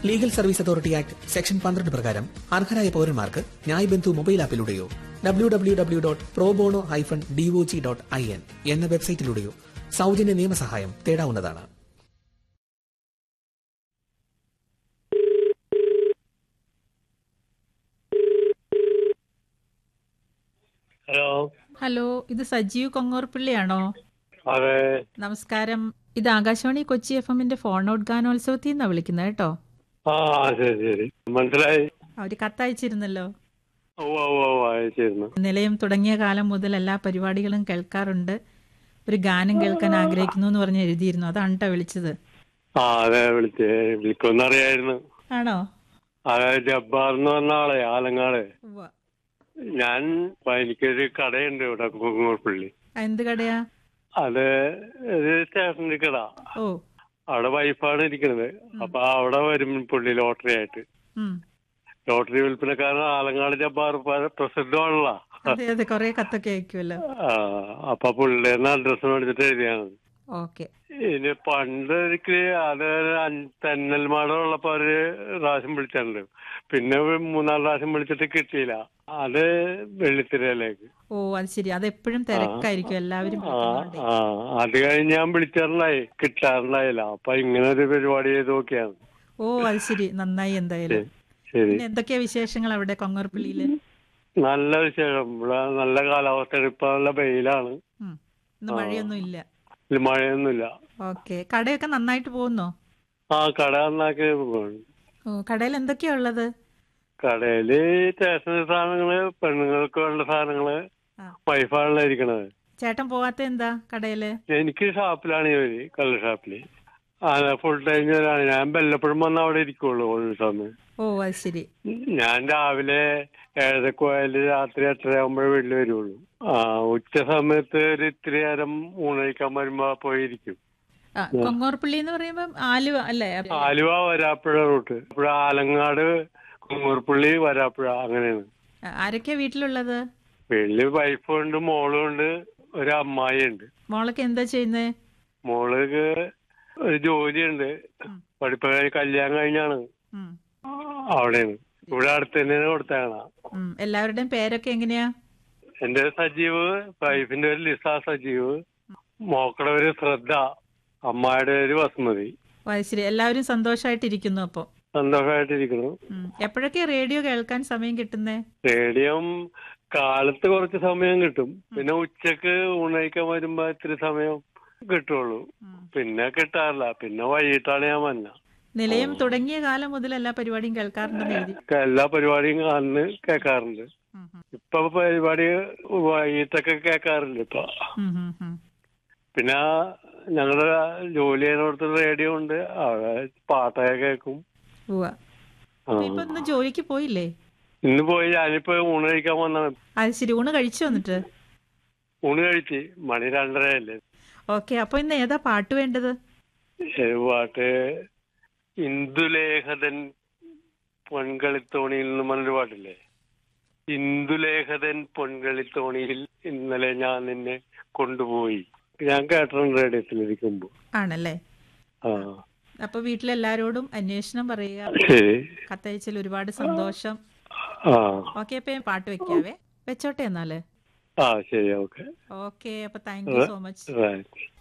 Legal service authority act section പന്ത്രണ്ട് പ്രകാരം അർഹരായ പൌരന്മാർക്ക് ന്യായ് ബന്ധു മൊബൈൽ ആപ്പിലൂടെയോ W W W dot probono hyphen DOJ dot I N എന്ന വെബ്സൈറ്റിലൂടെയോ സൗജന്യ നിയമസഹായം തേടാവുന്നതാണ് ഹലോ ഹലോ ഇത് സജീവ് കൊങ്ങോർപ്പിള്ളിയാണോ അതെ നമസ്കാരം ഇത് ആകാശവാണി കൊച്ചി എഫ് എമ്മിന്റെ ഫോൺ ഔട്ട് ഗാനോത്സവത്തിൽ നിന്നാണ് വിളിക്കുന്നത് കേട്ടോ ആ ശരി ശരി മനസ്സിലായി അവര് കത്തയച്ചിരുന്നല്ലോ ഓ ഓ ഓ അയച്ചിരുന്നു നിലയം തുടങ്ങിയ കാലം മുതൽ എല്ലാ പരിപാടികളും കേൾക്കാറുണ്ട് ഒരു ഗാനം കേൾക്കാൻ ആഗ്രഹിക്കുന്നു എന്ന് പറഞ്ഞ് എഴുതിയിരുന്നു അതാണ് കേട്ടോ വിളിച്ചത് ആ അതെ വിളിച്ചേ വിളിക്കുമെന്ന് അറിയായിരുന്നു ആണോ അതെ ജബ്ബാർ എന്ന് പറഞ്ഞ ആളെ ആലങ്ങാട് ഉവ്വ. ഞാൻ ഇപ്പൊ എനിക്കൊരു കടയുണ്ട് ഇവിടെ കുങ്ങൂർപ്പള്ളി ആ, എന്ത് കടയാ അത് ഒരു സ്റ്റേഷനറി കട ഓ അവിടെ വൈഫാണ് ഇരിക്കുന്നത് അപ്പൊ അവിടെ വരും പുള്ളി ലോട്ടറി ആയിട്ട് ഉം ലോട്ടറി വിൽപ്പനക്കാരൻ ആലങ്ങാട് ജബ്ബാർ പ്രസിദ്ധമാണല്ലോ അതെ അതെ കൊറേ കത്തൊക്കെ അയക്കുമല്ലോ ആ അപ്പൊ പുള്ളിയുടെ അഡ്രസ് മേടിച്ചിട്ട് എഴുതിയാണ് ഓക്കെ ഇനി പണ്ട് ഒരിക്കല് അത് അഞ്ച് തെന്നൽമാടം ഉള്ളപ്പോ ഒരു പ്രാവശ്യം വിളിച്ചിട്ടുണ്ട് പിന്നെ ഒരു മൂന്നാല് പ്രാവശ്യം വിളിച്ചിട്ട് കിട്ടിയില്ല അത് വെള്ളിത്തിരയിലേക്ക് ഓ അത് ശരി അത് എപ്പോഴും തിരക്കായിരിക്കും എല്ലാവരും ആ വിളിക്കുന്നോണ്ടേ. ആ അത് കഴിഞ്ഞ് ഞാൻ വിളിച്ചിട്ടുണ്ടായി കിട്ടാറുണ്ടായില്ല അപ്പൊ ഇങ്ങനെ ഒരു പരിപാടി ചെയ്ത് നോക്കിയാണ് ഓ അത് ശരി നന്നായി എന്തായാലും ശരി പിന്നെ എന്തൊക്കെയാ വിശേഷങ്ങൾ അവിടെ കൊങ്ങോർപ്പള്ളിയില് നല്ല വിശേഷം ഇവിടെ നല്ല കാലാവസ്ഥ ഇപ്പൊ നല്ല വെയിലാണ് ഉം. ഇന്ന് മഴയൊന്നും ഇല്ല ഇതിൽ മഴയൊന്നുമില്ല ഓക്കെ കടയൊക്കെ നന്നായിട്ട് പോകുന്നോ ആ കട നന്നാക്കി പോകുന്നു ഓ കടയിൽ എന്തൊക്കെയാ ഉള്ളത് കടയില് സ്റ്റേഷനറി സാധനങ്ങള് പെണ്ണുങ്ങൾക്ക് വേണ്ട സാധനങ്ങള് ആ. വൈഫാണല്ലോ ഇരിക്കണത് ചേട്ടൻ പോവാത്ത എന്താ കടയില് എനിക്ക് ഷാപ്പിലാണ് ജോലി കള്ള് ഷാപ്പില് ആ ഫുൾ ടൈം ജോലിയാണ് ഞാൻ വല്ലപ്പോഴും വന്ന് അവിടെ ഇരിക്കുള്ളൂ ഒരു സമയം ഓ അത് ശരി ഞാൻ രാവിലെ ഏഴരക്ക് പോയാല് രാത്രി എട്ടര ആകുമ്പോഴേ വീട്ടിൽ വരുള്ളൂ ആ ഉച്ച സമയത്ത് ഒരു ഇത്തിരി നേരം ഊണഴിക്കാൻ വരുമ്പോ പോയിരിക്കും ആ കൊങ്ങോർപ്പള്ളി എന്ന് പറയുമ്പം ആലുവ അല്ലേ ആലുവ വരാപ്പുഴ റൂട്ട് ഇപ്പോഴ ആലങ്ങാട് കുങ്ങൂർപ്പള്ളി വരാപ്പുഴ അങ്ങനെയാണ് ആ, ആരൊക്കെയാ വീട്ടിലുള്ളത് വീട്ടില് വൈഫും ഉണ്ട് മോളും ഉണ്ട് ഒരു അമ്മായി ഉണ്ട് മോളൊക്കെ എന്താ ചെയ്യുന്നേ മോൾക്ക് ഒരു ജോലിയുണ്ട് പഠിപ്പ് കഴിഞ്ഞ് കല്യാണം കഴിഞ്ഞാണ് ഉം. അവിടെയാണ് ഇവിടെ അടുത്ത് തന്നെയാണ് കൊടുത്താണ് ഉം. എല്ലാവരുടെയും പേരൊക്കെ എങ്ങനെയാ എന്റെ സജീവ് വൈഫിന്റെ പേര് ലിസ സജീവ് മോക്കടെ പേര് ശ്രദ്ധ അമ്മായിയുടെ പേര് വസുമതി ഓ അത് ശരി എല്ലാവരും സന്തോഷമായിട്ടിരിക്കുന്നു അപ്പൊ സന്തോഷമായിട്ടിരിക്കുന്നു ഉം. എപ്പോഴൊക്കെയാ റേഡിയോ കേൾക്കാൻ സമയം കിട്ടുന്നേ റേഡിയം കാലത്ത് കുറച്ച് സമയം കിട്ടും പിന്നെ ഉച്ചക്ക് ഊണയിക്കാൻ വരുമ്പോ ഇത്തിരി സമയം കിട്ടുള്ളൂ ഉം. പിന്നെ കിട്ടാറില്ല പിന്നെ വൈകിട്ടാണ് ഞാൻ വന്ന നിലയം തുടങ്ങിയ കാലം മുതൽ എല്ലാ പരിപാടിയും കേൾക്കാറുണ്ടെന്ന് എഴുതി എല്ലാ പരിപാടിയും അന്ന് കേൾക്കാറുണ്ട് ഉം, ഉം. ഇപ്പൊ പരിപാടി വൈകിട്ടൊക്കെ കേൾക്കാറുണ്ട് ഇപ്പൊ ഉം, ഉം, ഉം. പിന്നെ ഞങ്ങളുടെ ജോലി ചെയ്യുന്നിടത്ത് റേഡിയോ ഉണ്ട് അവിടെ പാട്ടൊക്കെ കേൾക്കും ഉവ്വ. ആ. അപ്പൊ ഇപ്പൊ ഇന്ന് ജോലിക്ക് പോയില്ലേ ഇന്ന് പോയി ഞാനിപ്പോ ഊണ് കഴിക്കാൻ വന്നാണ് അത് ശരി ഊണ് കഴിച്ചു വന്നിട്ട് ഊണ് കഴിച്ച് മണി രണ്ടരയല്ലേ ഓക്കെ അപ്പൊ ഇന്ന് ഏതാ പാട്ട് വേണ്ടത് ഏത് പാട്ട് ഇന്ദുലേഖതൻ പൊൻകളിത്തോണിയിൽ നിന്ന് പറഞ്ഞൊരു പാട്ടില്ലേ ഇന്ദുലേഖതൻ പൊൻകളിത്തോണിയിൽ ഇന്നലെ ഞാൻ നിന്നെ കൊണ്ടുപോയി ഞാൻ കേട്ടിട്ടുണ്ട് റേഡിയത്തിലിരിക്കുമ്പോ ആണല്ലേ ആ അപ്പൊ വീട്ടിലെല്ലാരോടും അന്വേഷണം പറയുക ശരി കത്തയച്ചതിൽ ഒരുപാട് സന്തോഷം ആ ഓക്കെ അപ്പൊ ഞാൻ പാട്ട് വെക്കാവേ വെച്ചോട്ടെ എന്നാല് ആ ശരി ഓക്കെ ഓക്കെ അപ്പൊ thank you so much right